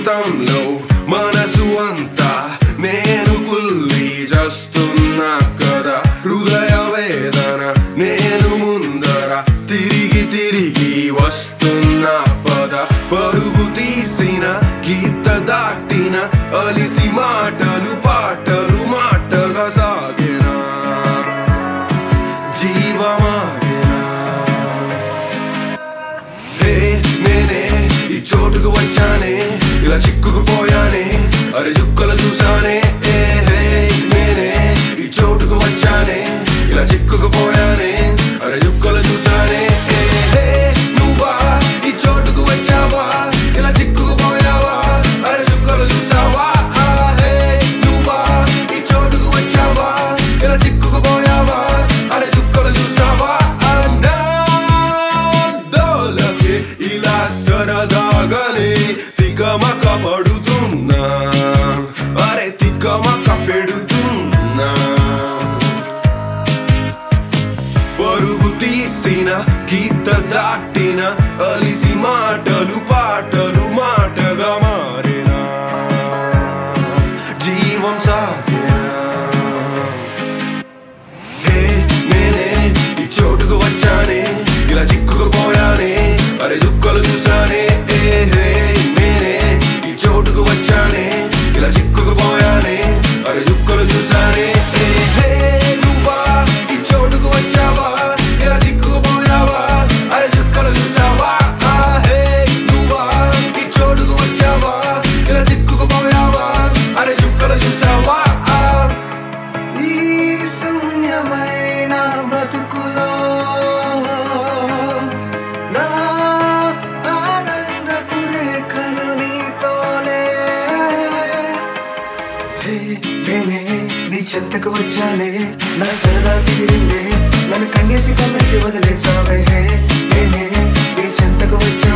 జీవితంలో మనసు అంతా నేను కుల్లి చేస్తున్నా కదా హృదయ వేదన నేను ముందర తిరిగి తిరిగి వస్తున్నా పద పరుగు తీసిన గీత దాటిన అలిసి మాటలు పాటలు మాటగా సాగినా జీవమాగినా హే నేనే ఈ చోటుకు వచ్చానే ఇలా చిక్కుకుపోయానే అరే చుక్కలు చూసానే ఏ హే నేనే ఈ చోటుకు వచ్చానే ఇలా చిక్కుకుపోయానే అరే చుక్కలు చూసానే ఏ హే నువ్వా ఈ చోటుకు వచ్చావా ఇలా చిక్కుకుపోయావా అరే చుక్కలు చూసావా ఆ హే నువ్వా ఈ చోటుకు వచ్చావా ఇలా చిక్కుకుపోయావా అరే చుక్కలు చూసావా అన్నా దోలకే ఇలా సరదాగానే తికమక పడుతున్నా అరే తికమక పెడుతున్నా పరుగు తీసిన గీత దాటిన అలిసి మాటలు పాటలు మాటగా మారినా జీవం సాగినా హే నేనే ఈ చోటుకు వచ్చానే ఇలా చిక్కుకుపోయానే అరే చుక్కలు చూసానే ఏ హే నేనే ఈ చోటుకు వచ్చానే ఇలా చిక్కుకుపోయానే అరే చుక్కలు చూసానే ఏ హే నువ్వా ఈ చోటుకు వచ్చావా ఇలా చిక్కుకుపోయావా అరే చుక్కలు చూసావా ఆ హే నువ్వా ఈ చోటుకు వచ్చావా ఇలా చిక్కుకుపోయావా అరే చుక్కలు చూసావా ఆ ఈ శూన్యమైన బ్రతుకులో నా ఆనందపు రేఖలు నీతోనే హే, నేనే నీ చెంతకు వచ్చానే నా సరదా తీరిందే నన్ను కన్నేసి కమ్మేసి వదిలేసావే హే నేనే నీ చెంతకు వచ్చానే